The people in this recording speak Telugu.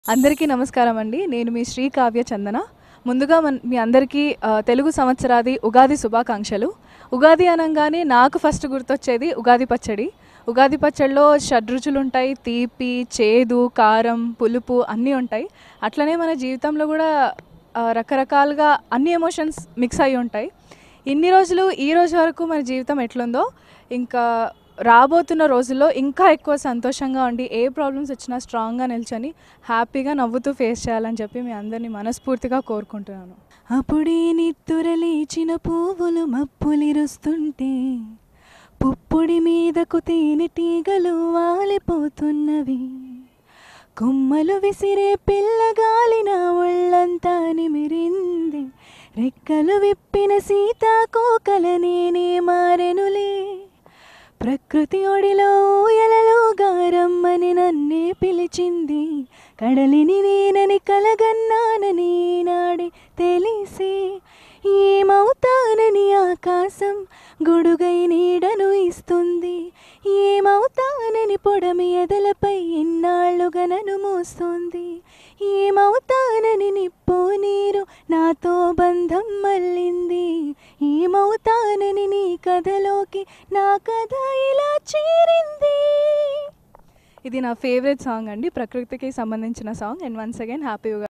అందరికీ నమస్కారం అండి నేను మీ శ్రీ కావ్య చందన ముందుగా మన మీ అందరికీ ఆ, తెలుగు సంవత్సరాది ఉగాది శుభాకాంక్షలు ఉగాది అనగానే నాకు ఫస్ట్ గుర్తొచ్చేది ఉగాది పచ్చడి ఉగాది పచ్చడిలో షడ్రుచులు ఉంటాయి తీపి చేదు కారం పులుపు అన్నీ ఉంటాయి అట్లనే మన జీవితంలో కూడా ఆ, రకరకాలుగా అన్ని ఎమోషన్స్ మిక్స్ అయి ఉంటాయి ఇన్ని రోజులు ఈ రోజు వరకు మన జీవితం ఎట్లుందో ఇంకా రాబోతున్న రోజుల్లో ఇంకా ఎక్కువ సంతోషంగా ఉండి ఏ ప్రాబ్లమ్స్ వచ్చినా స్ట్రాంగ్గా నిల్చొని హ్యాపీగా నవ్వుతూ ఫేస్ చేయాలని చెప్పి మీ అందరినీ మనస్ఫూర్తిగా కోరుకుంటున్నాను అప్పుడే నిత్తురలేచిన పువ్వులు మప్పులిరుస్తుంటే పుప్పుడి మీదకు తేనెటీగలు వాలిపోతున్నవి కొమ్మలు విసిరే పిల్లగాలి నా ఒళ్ళంతా నిమిరింది రెక్కలు విప్పిన సీతాకోకల నేనే మారెనులే ప్రకృతి ఒడిలో ఊయలలో గారమ్మని నన్నే పిలిచింది కడలిని నేనని కలగన్నానని నాడే తెలిసి ఏమవుతానని ఆకాశం గొడుగై నీడను ఇస్తుంది ఏమవుతానని పొడమి ఎదలపై ఇన్నాళ్ళుగా నన్ను మోస్తుంది ఏమవుతానని నిప్పు నీరు నాతో బంధం మళ్ళింది ఏమవుతానని నీ కథలోకి నా కథ ఇలా చేరింది ఇది నా ఫేవరెట్ సాంగ్ అండి ప్రకృతికి సంబంధించిన song and once again happy